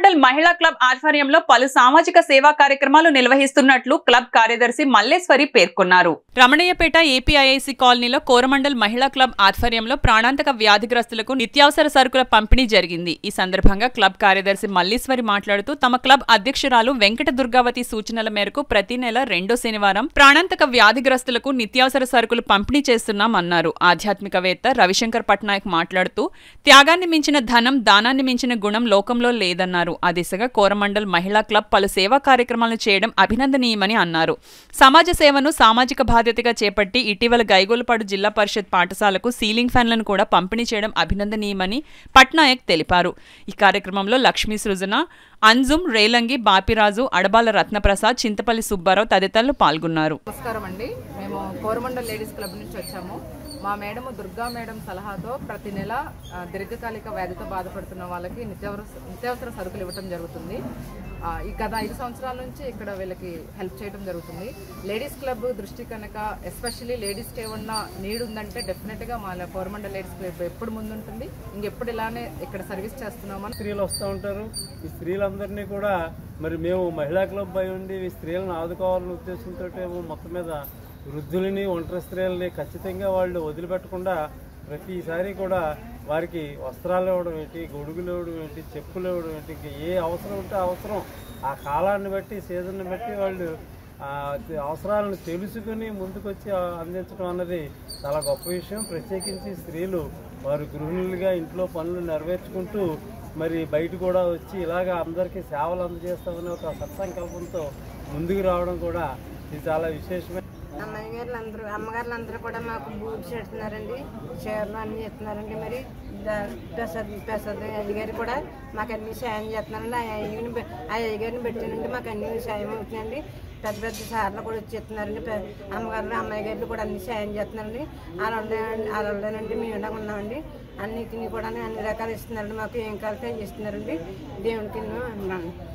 కోరమండల్ మహిళా క్లబ్ ఆధ్వర్యంలో పలు సామాజిక సేవా కార్యక్రమాలు నిర్వహిస్తున్నట్లు క్లబ్ కార్యదర్శి మల్లేశ్వరి పేర్కొన్నారు రమణయ్యపేట ఏపీఐఐసి కాలనీలో కోరమండల్ మహిళా క్లబ్ ఆధ్వర్యంలో ప్రాణాంతక వ్యాధిగ్రస్తులకు నిత్యావసర సరుకుల పంపిణీ జరిగింది ఈ సందర్భంగా క్లబ్ కార్యదర్శి మల్లీశ్వరి మాట్లాడుతూ తమ క్లబ్ అధ్యక్షురాలు వెంకట దుర్గావతి సూచనల మేరకు ప్రతి నెల రెండో శనివారం ప్రాణాంతక వ్యాధిగ్రస్తులకు నిత్యావసర సరుకులు పంపిణీ చేస్తున్నామన్నారు ఆధ్యాత్మికవేత్త రవిశంకర్ పట్నాయక్ మాట్లాడుతూ త్యాగాన్ని మించిన ధనం దానాన్ని మించిన గుణం లోకంలో లేదన్నారు ఆ దిశగా కోరమండల్ మహిళా క్లబ్ పలు సేవా కార్యక్రమాలు చేయడం అభినందనీయమని అన్నారు సమాజ సేవను సామాజిక బాధ్యతగా చేపట్టి ఇటీవల గైగోలుపాడు జిల్లా పరిషత్ పాఠశాలకు సీలింగ్ ఫ్యాన్లను కూడా పంపిణీ చేయడం అభినందనీయమని పట్నాయక్ తెలిపారు ఈ కార్యక్రమంలో లక్ష్మీ సృజన అంజుమ్ రేలంగి బాపిరాజు అడబాల రత్నప్రసాద్ చింతపల్లి సుబ్బారావు తదితరులు పాల్గొన్నారు నమస్కారం అండి మేము కోరమండల్ లేడీస్ క్లబ్ నుంచి వచ్చాము మా మేడం దుర్గా మేడం సలహాతో ప్రతి నెల ఆ, దీర్ఘకాలిక వ్యాధితో బాధపడుతున్న వాళ్ళకి నిత్యావసర నిత్యావసర సరుకులు ఇవ్వటం జరుగుతుంది ఆ, ఈ గత ఐదు సంవత్సరాల నుంచి ఇక్కడ వీళ్ళకి హెల్ప్ చేయడం జరుగుతుంది లేడీస్ క్లబ్ దృష్టి కనుక ఎస్పెషల్లీ లేడీస్కి ఏమన్నా నీడ్ ఉందంటే డెఫినెట్గా మా కోరమండల్ లేడీస్ క్లబ్ ఎప్పుడు ముందుంటుంది ఇంకెప్పుడు ఇలానే ఇక్కడ సర్వీస్ చేస్తున్నామని స్త్రీలు వస్తూ ఉంటారు ఈ స్త్రీలందరినీ కూడా మరి మేము మహిళా క్లబ్ అయి ఉండి ఈ స్త్రీలను ఆదుకోవాలనే ఉద్దేశంతో ఏమో మొత్తం మీద వృద్ధులని ఒంటరి స్త్రీలని ఖచ్చితంగా వాళ్ళు వదిలిపెట్టకుండా ప్రతిసారి కూడా వారికి వస్త్రాలు ఇవ్వడం ఏంటి గొడుగులు ఇవ్వడం ఏంటి చెప్పులు ఇవ్వడం ఏంటి ఇంకా ఏ అవసరం ఉంటే ఆ అవసరం ఆ కాలాన్ని బట్టి సీజన్ని బట్టి వాళ్ళు ఆ అవసరాలను తెలుసుకుని ముందుకొచ్చి ఆ అందించడం అన్నది చాలా గొప్ప విషయం ప్రత్యేకించి స్త్రీలు వారు గృహిణులుగా ఇంట్లో పనులు నెరవేర్చుకుంటూ మరి బయట కూడా వచ్చి ఇలాగ అందరికీ సేవలు అందజేస్తామనే ఒక సత్సంకల్పంతో ముందుకు రావడం కూడా ఇది చాలా విశేషమైన అమ్మాయి గారు అందరూ అమ్మగారులు అందరూ కూడా మాకు బూట్స్ పెడుతున్నారండి చీరలు అన్నీ ఇస్తున్నారండి మరి ద- ప్రసాద్ ప్రసాద్ అయ్యగారు కూడా మాకు అన్ని సాయం చేస్తున్నారండి ఆ అయ్యగారిని పె- ఆ అయ్యగారిని పెట్టానండి మాకు అన్ని సాయం అవుతుందండి పెద్ద పెద్ద సార్లు కూడా వచ్చి ఇస్తున్నారండి పె- అమ్మగారు అమ్మాయి గారు కూడా అన్ని సాయం చేస్తున్నారండి వాళ్ళ వాళ్ళనండి మేము ఇలా ఉన్నామండి అన్నిటిని కూడా అన్ని రకాలు ఇస్తున్నారండి మాకు ఏం కలితే ఇస్తున్నారండి దేవునికి ఉన్నాను